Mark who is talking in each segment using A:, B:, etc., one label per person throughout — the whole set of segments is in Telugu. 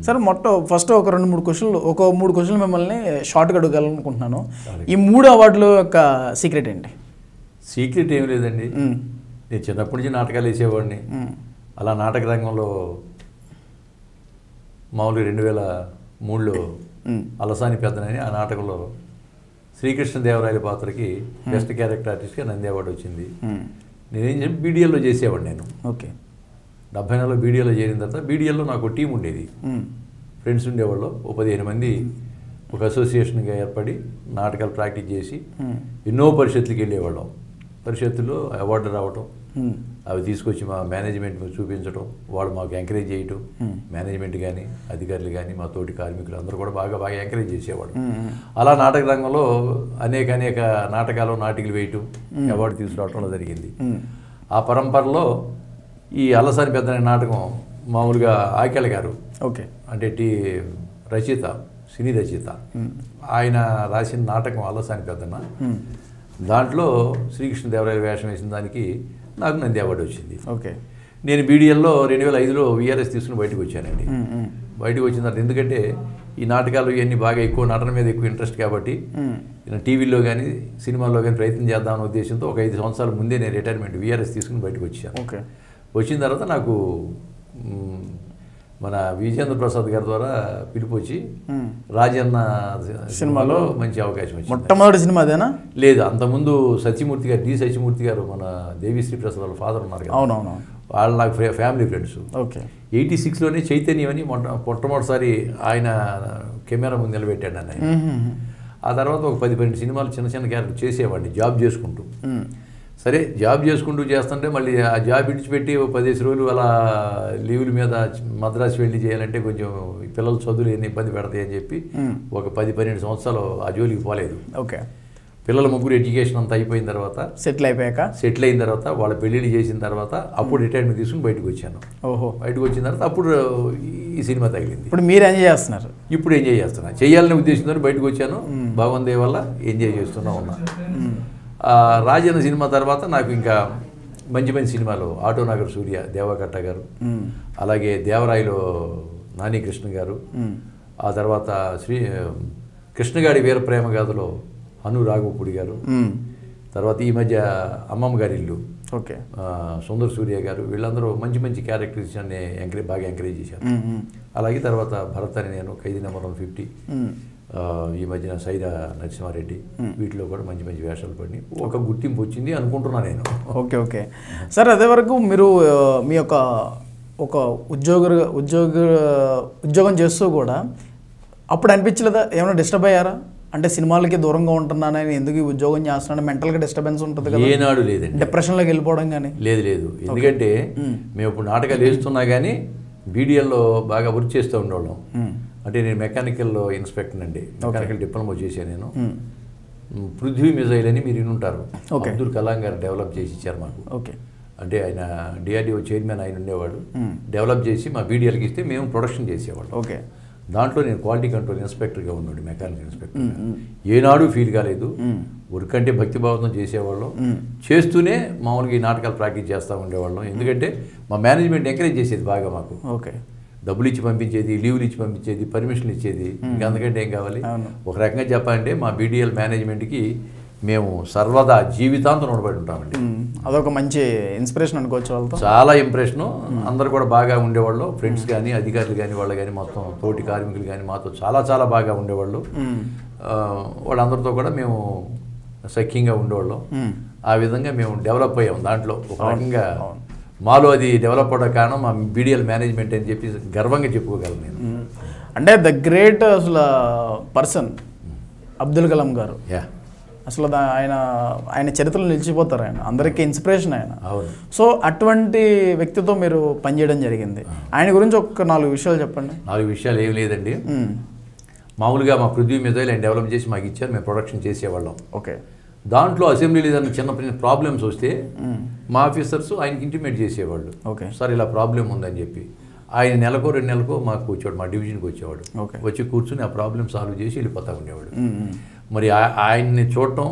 A: సార్ మొట్ట ఫస్ట్ ఒక రెండు మూడు క్వశ్చన్లు ఒక మూడు క్వశ్చన్లు మిమ్మల్ని షార్ట్గా అడగాలనుకుంటున్నాను ఈ మూడు అవార్డుల యొక్క సీక్రెట్ ఏంటి
B: సీక్రెట్ ఏం లేదండి
A: మ్మ్.
B: నేను చిన్నప్పటి నుంచి నాటకాలు వేసేవాడిని
A: మ్మ్.
B: అలా నాటక రంగంలో మామూలుగా రెండు వేల మూడులో
A: మ్మ్.
B: అలసాని పెద్దనని ఆ నాటకంలో శ్రీకృష్ణదేవరాయల పాత్రకి బెస్ట్ క్యారెక్టర్ ఆర్టిస్ట్గా నంది అవార్డు వచ్చింది
A: మ్మ్.
B: నేనేం చెప్పి బీడిఎల్లో చేసేవాడిని నేను
A: ఓకే
B: డెబ్బై నెలలో బీడిఎల్లో చేరిన తర్వాత బీడిఎల్లో నాకు టీం ఉండేది
A: మ్మ్.
B: ఫ్రెండ్స్ ఉండేవాళ్ళు ఓ పదిహేను మంది ఒక అసోసియేషన్గా ఏర్పడి నాటకాలు ప్రాక్టీస్ చేసి
A: మ్మ్.
B: ఎన్నో పరిషత్తులకు వెళ్ళేవాళ్ళం పరిషత్తుల్లో అవార్డు రావటం
A: మ్మ్.
B: అవి తీసుకొచ్చి మా మేనేజ్మెంట్ చూపించడం వాళ్ళు మాకు ఎంకరేజ్ చేయటం మేనేజ్మెంట్ కానీ అధికారులు కానీ మా తోటి కార్మికులు అందరూ కూడా బాగా బాగా ఎంకరేజ్ చేసేవాడు
A: మ్మ్.
B: అలా నాటక రంగంలో అనేక అనేక నాటకాలు నాటికలు వేయటం అవార్డు తీసుకురావటంలో జరిగింది
A: మ్మ్.
B: ఆ పరంపరలో ఈ అల్లసాని పెద్ద నాటకం మామూలుగా ఆకెళ్ళ గారు
A: ఓకే
B: అంటే టీ రచయిత సినీ రచయిత ఆయన రాసిన నాటకం అల్లసాని పెద్దన్న
A: మ్మ్.
B: దాంట్లో శ్రీకృష్ణదేవరాయల వేషం వేసిన దానికి నాకు నంది అవార్డు వచ్చింది
A: ఓకే
B: నేను బీడిఎల్లో రెండు వేల ఐదులో విఆర్ఎస్ తీసుకుని బయటకు వచ్చానండి
A: మ్మ్. మ్మ్.
B: బయటకు వచ్చిన తర్వాత ఎందుకంటే ఈ నాటకాలు ఇవన్నీ బాగా ఎక్కువ నటన మీద ఎక్కువ ఇంట్రెస్ట్ కాబట్టి
A: మ్మ్.
B: నేను టీవీలో కానీ సినిమాల్లో కానీ ప్రయత్నం చేద్దామనే ఉద్దేశంతో ఒక ఐదు సంవత్సరాల ముందే నేను రిటైర్మెంట్ విఆర్ఎస్ తీసుకుని బయటకు వచ్చాను
A: ఓకే
B: వచ్చిన తర్వాత నాకు మ్, మన విజేంద్ర ప్రసాద్ గారి ద్వారా పిలుపు వచ్చి
A: మ్మ్.
B: రాజన్న
A: సినిమాలో
B: సినిమాలో మంచి అవకాశం వచ్చింది
A: మొట్టమొదటి సినిమా అదేనా
B: లేదు అంతకుముందు సత్యమూర్తి గారు డి సత్యమూర్తి గారు మన దేవిశ్రీ ప్రసాద్ వాళ్ళ ఫాదర్ ఉన్నారు కదా
A: అవునవును
B: వాళ్ళు నాకు ఫ్యా- ఫ్యామిలీ ఫ్రెండ్స్
A: ఓకే
B: ఎయిటీ సిక్స్లోనే చైతన్యం అని మొట్ట మొట్టమొదటిసారి ఆయన కెమెరా ముందు నిలబెట్టాడు అన్న
A: మ్మ్.
B: ఆ తర్వాత ఒక పది పన్నెండు సినిమాలు చిన్న చిన్న క్యారెక్టర్ చేసేవాడిని జాబ్ చేసుకుంటూ
A: మ్మ్.
B: సరే జాబ్ చేసుకుంటూ చేస్తుంటే మళ్ళీ ఆ జాబ్ విడిచిపెట్టి ఒక పదిహేను రోజులు అలా లీవుల మీద మద్రాసు వెళ్ళి చేయాలంటే కొంచెం ఈ పిల్లల చదువులు ఎన్ని ఇబ్బంది పెడతాయి అని చెప్పి
A: మ్మ్.
B: ఒక పది పన్నెండు సంవత్సరాలు ఆ జోలికి పోలేదు
A: ఓకే
B: పిల్లల ముగ్గురు ఎడ్యుకేషన్ అంతా అయిపోయిన తర్వాత
A: సెటిల్ అయిపోయాక
B: సెటిల్ అయిన తర్వాత వాళ్ళ పెళ్ళిళ్ళు చేసిన తర్వాత అప్పుడు రిటైర్మెంట్ తీసుకుని బయటకు వచ్చాను
A: ఓహో
B: బయటకు వచ్చిన తర్వాత అప్పుడు ఈ సినిమా తగిలింది
A: ఇప్పుడు మీరు ఎంజాయ్ చేస్తున్నారు
B: ఇప్పుడు ఎంజాయ్ చేస్తున్నా చేయాలనే ఉద్దేశంతో బయటకు వచ్చాను భగవంత్ దయ వల్ల ఎంజాయ్ చేస్తున్నా ఉన్నా ఆ, రాజన్న సినిమా తర్వాత నాకు ఇంకా మంచి మంచి సినిమాలు ఆటో నగర్ సూర్య దేవకట్ట గారు
A: మ్మ్.
B: అలాగే దేవరాయిలో నాని కృష్ణ గారు
A: మ్మ్.
B: ఆ తర్వాత శ్రీ కృష్ణగాడి వీరప్రేమ గాథలో అను రాఘవపూడి గారు
A: మ్మ్.
B: తర్వాత ఈ మధ్య అమ్మమ్మ గారి ఇల్లు
A: ఓకే
B: ఆ, సుందర్ సూర్య గారు వీళ్ళందరూ మంచి మంచి క్యారెక్టర్స్ నన్ను ఎంకరేజ్ బాగా ఎంకరేజ్ చేశారు
A: మ్మ్. మ్మ్.
B: అలాగే తర్వాత భరత్ అని నేను ఖైదీ నెంబర్ వన్ ఫిఫ్టీ
A: మ్మ్.
B: ఈ మధ్యన సైరా నరసింహారెడ్డి వీటిలో కూడా మంచి మంచి వేషాలు పడి ఒక గుర్తింపు వచ్చింది అనుకుంటున్నా నేను
A: ఓకే ఓకే సార్ అదే వరకు మీరు ఆ, మీ యొక్క ఒక ఉద్యోగ ఉద్యోగ ఉద్యోగం చేస్తూ కూడా అప్పుడు అనిపించలేదా ఏమైనా డిస్టర్బ్ అయ్యారా అంటే సినిమాలకి దూరంగా ఉంటున్నానని ఎందుకు ఈ ఉద్యోగం చేస్తున్నాను మెంటల్గా డిస్టర్బెన్స్ ఉంటుంది కదా
B: ఏనాడు లేదండి
A: డిప్రెషన్లోకి వెళ్ళిపోవడం కానీ
B: లేదు లేదు ఎందుకంటే మేము ఇప్పుడు నాటకాలు వేస్తున్నా కానీ బీడిఎల్లో బాగా వర్క్ చేస్తూ ఉండేవాళ్ళం అంటే నేను మెకానికల్ ఇన్స్పెక్టర్ అండి మెకానికల్ డిప్లొమా చేశాను నేను మ్, పృథ్వీ మిజైల్ అని మీరు వినుంటారు
A: Okay.
B: అబ్దుల్ కలాం గారు డెవలప్ చేసి ఇచ్చారు మాకు
A: ఓకే
B: అంటే ఆయన డిఆర్డిఓ చైర్మన్ ఆయన ఉండేవాడు డెవలప్ చేసి మా బీడిఎల్కి ఇస్తే మేము ప్రొడక్షన్ చేసేవాళ్ళం
A: ఓకే
B: దాంట్లో నేను క్వాలిటీ కంట్రోల్ ఇన్స్పెక్టర్గా ఉన్నాడు మెకానికల్ ఇన్స్పెక్టర్ ఏనాడు ఫీల్ కాలేదు వర్క్ అంటే భక్తిభావంతో చేసేవాళ్ళం చేస్తూనే మామూలుగా ఈ నాటకాలు ప్రాక్టీస్ చేస్తూ ఉండేవాళ్ళం ఎందుకంటే మా మేనేజ్మెంట్ ఎంకరేజ్ చేసేది బాగా మాకు
A: ఓకే
B: డబ్బులు ఇచ్చి పంపించేది లీవులు ఇచ్చి పంపించేది పర్మిషన్లు ఇచ్చేది ఇంకా అందుకంటే ఏం కావాలి
A: అవును.
B: ఒక రకంగా చెప్పాలంటే మా బీడిఎల్ మేనేజ్మెంట్కి మేము సర్వదా జీవితాంతం రుణపడి ఉంటామండి
A: మ్మ్. అదొక మంచి ఇన్స్పిరేషన్ అనుకోవచ్చు వాళ్ళతో
B: చాలా ఇంప్రెషను అందరు కూడా బాగా ఉండేవాళ్ళు ఫ్రెండ్స్ కానీ అధికారులు కానీ వాళ్ళు కానీ మొత్తం తోటి కార్మికులు కానీ మాతో చాలా చాలా బాగా ఉండేవాళ్ళు
A: మ్మ్.
B: ఆ, వాళ్ళందరితో కూడా మేము సఖ్యంగా ఉండేవాళ్ళం
A: మ్మ్.
B: ఆ విధంగా మేము డెవలప్ అయ్యాం దాంట్లో ఒక రకంగా మాలో అది డెవలప్ అవడం కారణం మా బీడిఎల్ మేనేజ్మెంట్ అని చెప్పి గర్వంగా చెప్పుకోగలను నేను
A: మ్మ్. అంటే ద గ్రేట్ అసలు పర్సన్ అబ్దుల్ కలాం గారు
B: యా
A: అసలు దా- ఆయన ఆయన చరిత్రలో నిలిచిపోతారు ఆయన అందరికీ ఇన్స్పిరేషన్ ఆయన
B: అవును
A: సో అటువంటి వ్యక్తితో మీరు పనిచేయడం జరిగింది ఆయన గురించి ఒక నాలుగు విషయాలు చెప్పండి
B: నాలుగు విషయాలు ఏం లేదండి
A: మ్మ్.
B: మామూలుగా మా పృథ్వీ మిజైల్ ఆయన డెవలప్ చేసి మాకు ఇచ్చారు మేము ప్రొడక్షన్ చేసేవాళ్ళం
A: ఓకే
B: దాంట్లో అసెంబ్లీలో ఏదైనా చిన్న చిన్న ప్రాబ్లమ్స్ వస్తే మా ఆఫీసర్స్ ఆయనకి ఇంటిమేట్ చేసేవాళ్ళు
A: ఓకే
B: సార్ ఇలా ప్రాబ్లం ఉందని చెప్పి ఆయన నెలకో రెండు నెలకో మాకు వచ్చేవాడు మా డివిజన్కి వచ్చేవాడు
A: ఓకే
B: వచ్చి కూర్చుని ఆ ప్రాబ్లమ్ సాల్వ్ చేసి వెళ్ళిపోతా ఉండేవాడు
A: మ్మ్. మ్మ్.
B: మరి ఆ- ఆయన్ని చూడటం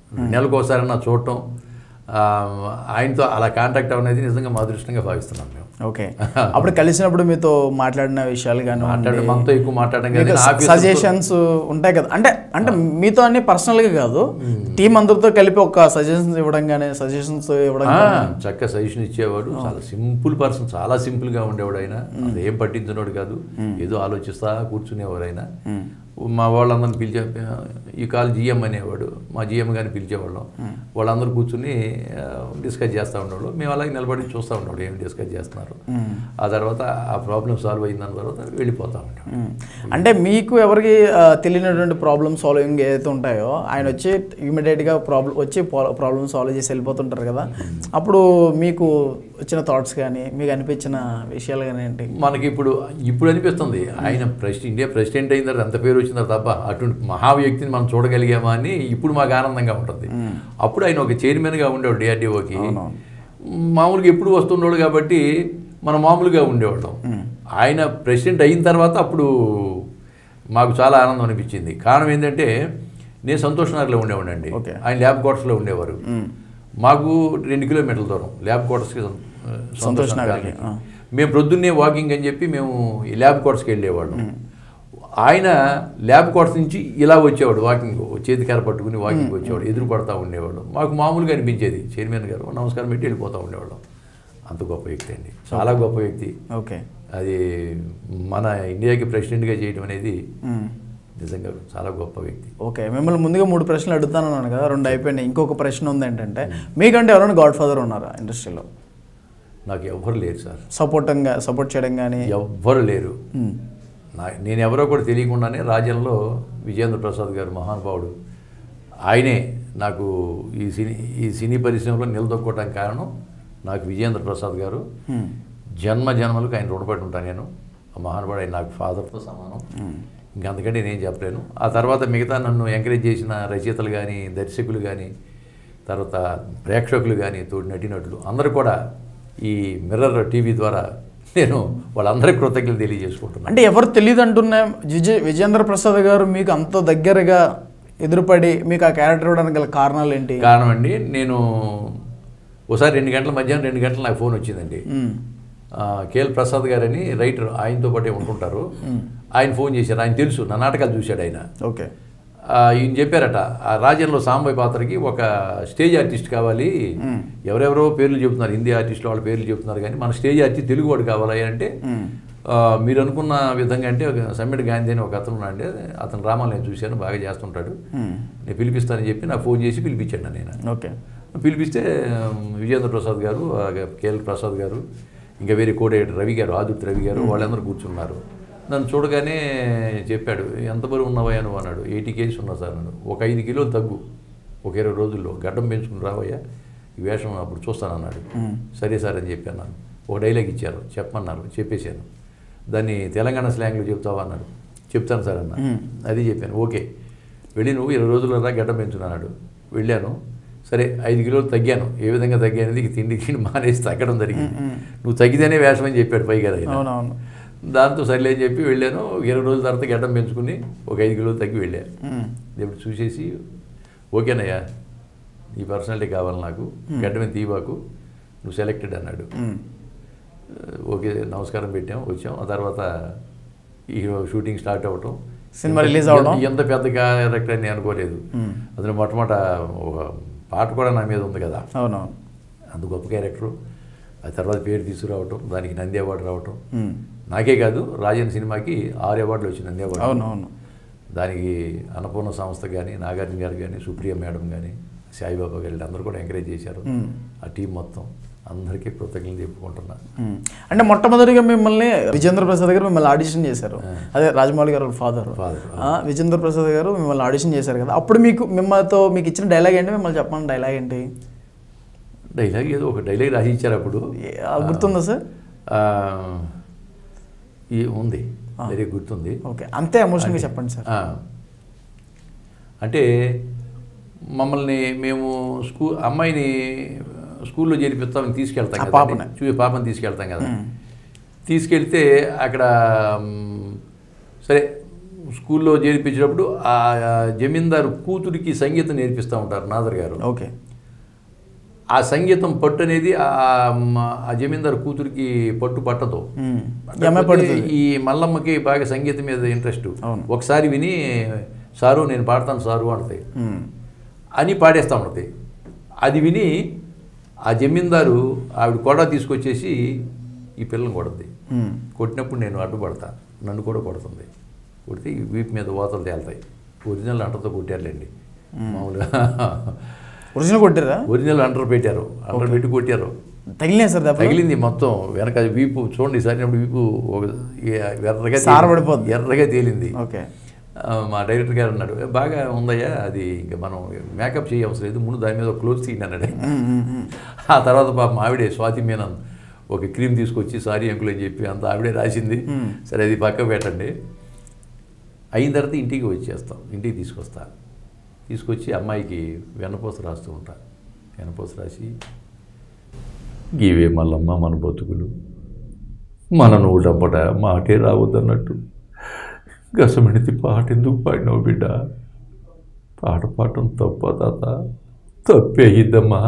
B: నెలకోసారన్నా చూడటం ఆ, ఆయనతో అలా కాంటాక్ట్ అనేది నిజంగా మా అదృష్టంగా భావిస్తున్నాం మేము
A: ఓకే అప్పుడు కలిసినప్పుడు మీతో మాట్లాడిన విషయాలు కానీ
B: మాట్లాడడం మనతో ఎక్కువ మాట్లాడడం కానీ ఆఫీస్
A: సజెషన్స్ ఉంటాయి కదా అంటే అంటే మీతో అన్ని పర్సనల్ గా కాదు టీం అందరితో కలిపి ఒక సజెషన్స్ ఇవ్వడం కానీ సజెషన్స్ ఇవ్వడం
B: ఆ,
A: గానీ.
B: చక్కగా సజెషన్ ఇచ్చేవాడు చాలా సింపుల్ పర్సన్ చాలా సింపుల్ గా ఉండేవాడు ఆయన అసలు ఏం పట్టించున్నాడు కాదు ఏదో ఆలోచిస్తా కూర్చునేవారు ఆయన మా వాళ్ళందరిని పిలిచే ఈ కాల్ జిఎం అనేవాడు మా జిఎం గారిని పిలిచేవాళ్ళం వాళ్ళందరూ కూర్చుని డిస్కస్ చేస్తూ ఉండేవాళ్ళు మేము అలాగే నిలబడి చూస్తూ ఉండేవాడు ఏం డిస్కస్ చేస్తున్నారు ఆ తర్వాత ఆ ప్రాబ్లం సాల్వ్ అయిన దాని తర్వాత వెళ్ళిపోతా ఉంటాం
A: మ్మ్. అంటే మీకు ఎవరికి ఆ, తెలియనటువంటి ప్రాబ్లమ్ సాల్వింగ్ ఏదైతే ఉంటాయో ఆయన వచ్చి ఇమీడియట్గా ప్రాబ్లం వచ్చి ప్రాబ్లమ్ సాల్వ్ చేసి వెళ్ళిపోతుంటారు కదా అప్పుడు మీకు వచ్చిన థాట్స్ కానీ మీకు అనిపించిన విషయాలు కానీ ఏంటి
B: మనకి ఇప్పుడు ఇప్పుడు అనిపిస్తుంది ఆయన ప్రెసిడెంట్ ఇండియా ప్రెసిడెంట్ అయిన తర్వాత అంత పేరు వచ్చిన తర్వాత తప్ప అటువంటి మహా వ్యక్తిని మనం చూడగలిగామా అని ఇప్పుడు మాకు ఆనందంగా ఉంటుంది అప్పుడు ఆయన ఒక చైర్మన్గా ఉండేవాడు డిఆర్డిఓకి మామూలుగా ఎప్పుడు వస్తుండేవాడు కాబట్టి మనం మామూలుగా ఉండేవాళ్ళం ఆయన ప్రెసిడెంట్ అయిన తర్వాత అప్పుడు మాకు చాలా ఆనందం అనిపించింది కారణం ఏంటంటే నేను సంతోష్ నగర్లో ఉండేవాడిని
A: Okay.
B: ఆయన ల్యాబ్ క్వార్టర్స్లో ఉండేవారు మాకు రెండు కిలోమీటర్ల దూరం ల్యాబ్ క్వార్టర్స్కి సం- సంతోష్ నగర్కి
A: ఆ.
B: మేము ప్రొద్దున్నే వాకింగ్ అని చెప్పి మేము ఈ ల్యాబ్ క్వార్టర్స్కి వెళ్ళేవాళ్ళం ఆయన ల్యాబ్ క్వార్టర్స్ నుంచి ఇలా వచ్చేవాడు వాకింగ్ చేతి కర్ర పట్టుకుని వాకింగ్ వచ్చేవాడు ఎదురు పడతా ఉండేవాడు మాకు మామూలుగా అనిపించేది చైర్మన్ గారు నమస్కారం పెట్టి వెళ్ళిపోతూ ఉండేవాళ్ళం అంత గొప్ప వ్యక్తి అండి చాలా గొప్ప వ్యక్తి
A: ఓకే
B: అది మన ఇండియాకి ప్రెసిడెంట్గా చేయడం అనేది నిజంగా చాలా గొప్ప వ్యక్తి
A: ఓకే మిమ్మల్ని ముందుగా మూడు ప్రశ్నలు అడుగుతాను అన్నాను కదా రెండు అయిపోయినాయి ఇంకొక ప్రశ్న ఉంది ఏంటంటే మీకంటే ఎవరైనా గాడ్ ఫాదర్ ఉన్నారా ఇండస్ట్రీలో
B: నాకు ఎవ్వరు లేరు సార్
A: సపోర్టింగ్గా సపోర్ట్ చేయడం కానీ
B: ఎవ్వరు లేరు నా నేను ఎవరో కూడా తెలియకుండానే రాజ్యంలో విజేంద్ర ప్రసాద్ గారు మహానుభావుడు ఆయనే నాకు ఈ సినీ ఈ సినీ పరిశ్రమలో నిలదొక్కోవడానికి కారణం నాకు విజేంద్ర ప్రసాద్ గారు జన్మ జన్మలకు ఆయన రుణపడి ఉంటాను నేను ఆ మహానుభావుడు ఆయన నాకు ఫాదర్తో సమానం ఇంకా అందుకంటే నేను చెప్పలేను ఆ తర్వాత మిగతా నన్ను ఎంకరేజ్ చేసిన రచయితలు కానీ దర్శకులు కానీ తర్వాత ప్రేక్షకులు కానీ తోటి నటినట్లు అందరూ కూడా ఈ మిర్రర్ టీవీ ద్వారా నేను వాళ్ళందరికీ కృతజ్ఞతలు తెలియజేసుకుంటున్నాను
A: అంటే ఎవరు తెలియదు అంటున్నా విజయ్ విజేంద్ర ప్రసాద్ గారు మీకు అంత దగ్గరగా ఎదురుపడి మీకు ఆ క్యారెక్టర్ ఇవ్వడానికి గల కారణాలు ఏంటి
B: కారణం అండి నేను ఒకసారి రెండు గంటల మధ్యాహ్నం రెండు గంటల నాకు ఫోన్ వచ్చిందండి
A: మ్మ్.
B: ఆ, కేఎల్ ప్రసాద్ గారని రైటర్ ఆయనతో పాటే ఉంటుంటారు ఆయన ఫోన్ చేశారు ఆయన తెలుసు నా నాటకాలు చూశాడు ఆయన
A: ఓకే
B: ఆ, ఈయన చెప్పారట ఆ రాజ్యంలో సాంబయ్య పాత్రకి ఒక స్టేజ్ ఆర్టిస్ట్ కావాలి ఎవరెవరో పేర్లు చెబుతున్నారు హిందీ ఆర్టిస్టులు వాళ్ళ పేర్లు చెబుతున్నారు కానీ మన స్టేజ్ ఆర్టిస్ట్ తెలుగువాడు కావాలి అంటే ఆ, మీరు అనుకున్న విధంగా అంటే ఒక సమ్మిట్ గాంధీ అని ఒక అతను ఉన్నాడు అతను రామాలు నేను చూశాను బాగా చేస్తుంటాడు నేను పిలిపిస్తానని చెప్పి నాకు ఫోన్ చేసి పిలిపించాను నేను
A: ఓకే
B: పిలిపిస్తే ఉమ్, విజేంద్ర ప్రసాద్ గారు ఆ, కేఎల్ ప్రసాద్ గారు ఇంకా వేరే కోడేటి రవి గారు ఆదుర్తి రవి గారు వాళ్ళందరూ కూర్చున్నారు నన్ను చూడగానే చెప్పాడు ఎంత బరువు ఉన్నావయ్యా నువ్వు అన్నాడు ఎయిటీ కేజీస్ ఉన్నా సార్ అన్నాడు ఒక ఐదు కిలోలు తగ్గు ఒక ఇరవై రోజుల్లో గడ్డం పెంచుకుని రావయ్యా ఈ వేషం అప్పుడు చూస్తానన్నాడు సరే సార్ అని చెప్పాను ನಾನು. ఒక డైలాగ్ ఇచ్చారు చెప్పమన్నారు చెప్పేశాను దాన్ని తెలంగాణ స్లాంగ్లో చెప్తావా అన్నాడు చెప్తాను సార్ అన్న అది చెప్పాను ఓకే వెళ్ళి నువ్వు ఇరవై రోజుల్లో రా గడ్డం పెంచున్నాడు వెళ్ళాను సరే ఐదు కిలోలు తగ్గాను ఏ విధంగా తగ్గానది ఇక తిండి తిండి మానేసి తగ్గడం జరిగింది నువ్వు తగ్గితేనే వేషం అని చెప్పాడు పైగా ఆయన
A: అవునవును
B: దాంతో సర్లే అని చెప్పి వెళ్ళాను ఇరవై రోజుల తర్వాత గడ్డం పెంచుకుని ఒక ఐదు కిలోలు తగ్గి వెళ్ళాను
A: మ్మ్.
B: ఇప్పుడు చూసేసి ఓకేనయ్యా నీ పర్సనాలిటీ కావాలి నాకు గడ్డమే తీవాకు నువ్వు సెలెక్టెడ్ అన్నాడు
A: మ్మ్.
B: ఓకే నమస్కారం పెట్టాం వచ్చాం ఆ తర్వాత ఈ షూటింగ్ స్టార్ట్ అవ్వటం
A: సినిమా
B: ఎంత-
A: రిలీజ్ అవ్వడం?
B: ఎంత పెద్ద క్యారెక్టర్ అని అనుకోలేదు
A: మ్మ్.
B: అందులో మొట్టమొదట ఒక పాట కూడా నా మీద ఉంది కదా
A: అవునవును
B: అంత గొప్ప క్యారెక్టరు ఆ తర్వాత పేరు తీసుకురావటం దానికి నంది అవార్డు రావటం
A: మ్మ్.
B: నాకే కాదు రాజన్ సినిమాకి ఆరు అవార్డులు వచ్చింది నంది అవార్డు
A: అవునవును
B: దానికి అన్నపూర్ణ సంస్థ కానీ నాగార్జున గారు కానీ సుప్రియ మేడం కానీ సాయిబాబా గారు అందరూ కూడా ఎంకరేజ్ చేశారు
A: మ్మ్.
B: ఆ టీం మొత్తం అందరికీ కృతజ్ఞతలు చెప్పుకుంటున్నా
A: మ్మ్. అంటే మొట్టమొదటిగా మిమ్మల్ని విజేంద్ర ప్రసాద్ గారు మిమ్మల్ని ఆడిషన్ చేశారు అదే రాజమౌళి గారు ఫాదర్
B: Father,
A: విజేంద్ర ప్రసాద్ గారు మిమ్మల్ని ఆడిషన్ చేశారు కదా అప్పుడు మీకు మిమ్మల్తో మీకు ఇచ్చిన డైలాగ్ ఏంటి మిమ్మల్ని చెప్పండి డైలాగ్ ఏంటి
B: డైలాగ్ ఏదో ఒక డైలాగ్ రాసి ఇచ్చారు అప్పుడు
A: ఏ- ఆ, గుర్తుందా సార్
B: ఆ, ఈ ఉంది వెరీ గుర్తుంది
A: ఓకే అంతే ఎమోషన్గా చెప్పండి సార్
B: ఆ. అంటే మమ్మల్ని మేము స్కూ అమ్మాయిని స్కూల్లో చేర్పిస్తామని తీసుకెళ్తాం
A: ఆ
B: కదా
A: పాపని.
B: చూసి పాపని తీసుకెళ్తాం కదా తీసుకెళ్తే అక్కడ మ్, సరే స్కూల్లో చేర్పించినప్పుడు ఆ జమీందారు కూతురికి సంగీతం నేర్పిస్తూ ఉంటారు నాదర్ గారు
A: ఓకే
B: ఆ సంగీతం పట్టు అనేది ఆ మ- ఆ జమీందారు కూతురికి పట్టు పట్టదు
A: ఉమ్. ఈ అమ్మాయి పడుతుంది
B: ఈ మల్లమ్మకి బాగా సంగీతం మీద ఇంట్రెస్ట్
A: అవును.
B: ఒకసారి విని సారు నేను పాడతాను సారు అంటది
A: ఉమ్.
B: అని పాడేస్తా ఉంటుంది అది విని ఆ జమీందారు ఆవిడ కొడ తీసుకొచ్చేసి ఈ పిల్లని కొడుద్ది
A: ఉమ్.
B: కొట్టినప్పుడు నేను అడ్డుపడతా నన్ను కూడా కొడుతుంది కొడితే ఈ వీపు మీద ఓతలు తేలుతాయి ఒరిజినల్ అంటతో కొట్టారులేండి మామూలుగా
A: ఒరిజినల్ కొట్టారా
B: ఒరిజినల్ అంటర్ పెట్టారు అంటర్ పెట్టి కొట్టారు
A: తగిలినాయి సార్ దెబ్బ
B: తగిలింది మొత్తం వెనక వీపు చూడండి సరినప్పుడు వీపు ఒక ఎర్రగా
A: సార
B: తేలింది.
A: పడిపోద్ది.
B: ఎర్రగా తేలింది
A: ఓకే
B: ఆ, మా డైరెక్టర్ గారు అన్నాడు "ఏ, బాగా ఉందయ్యా అది ఇంకా మనం మేకప్ చేయ అవసరం లేదు ముందు దాని మీద ఒక క్లోజ్ తీయండి అన్నాడు
A: ఉమ్, ఉమ్, ఉమ్.
B: ఆ తర్వాత పాప ఆవిడే స్వాతి మీనన్ ఒక క్రీమ్ తీసుకొచ్చి సారీ అంకుల్ అని చెప్పి అంత ఆవిడే రాసింది సరే అది పక్కకు పెట్టండి అయిన తర్వాత ఇంటికి వచ్చేస్తాం ఇంటికి తీసుకొస్తా తీసుకొచ్చి అమ్మాయికి వెన్నపూస రాస్తూ ఉంటా వెన్నపూస రాసి గీవే మల్లమ్మ మన బతుకులు మన నువ్వు డబ్బట మాటే రావద్దన్నట్టు గసమణితి పాట ఎందుకు పాడినావు బిడ్డ పాట పాడటం తప్ప తాత తప్పే అయ్యిద్దమ్మా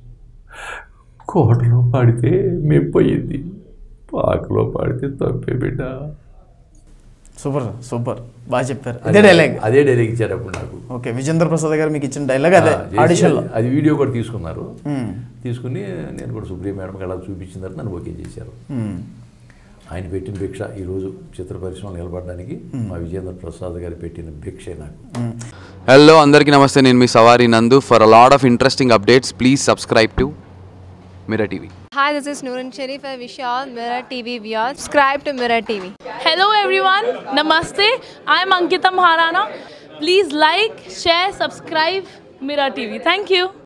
B: కోటలో పాడితే మెప్పయ్యింది పాకలో పాడితే తప్పే బిడ్డ
A: సూపర్ సూపర్ బాగా చెప్పారు అదే డైలాగ్
B: అదే డైలాగ్ ఇచ్చారు అప్పుడు నాకు
A: ఓకే విజేంద్ర ప్రసాద్ గారు మీకు ఇచ్చిన డైలాగ్ అదే
B: ఆ, చేసి
A: ఆడిషన్లో
B: అది వీడియో కూడా తీసుకున్నారు
A: ఉమ్.
B: తీసుకుని నేను కూడా సుప్రియ మేడంకి అలా చూపించిన తర్వాత నన్ను ఓకే చేశారు
A: ఉమ్.
B: ఆయన పెట్టిన భిక్ష ఈరోజు చిత్ర పరిశ్రమలో నిలబడడానికి మా విజేంద్ర ప్రసాద్ గారు పెట్టిన భిక్షే నాకు
C: హలో అందరికీ నమస్తే నేను మీ సవారి Nandu for a lot of interesting updates please subscribe to Mira TV
D: Hi, this is Noorun Sharif. I wish you all Mirror TV viewers. Subscribe to Mirror TV.
E: Hello everyone, Namaste. I'm Ankita Maharana. Please like, share, subscribe Mira TV. Thank you.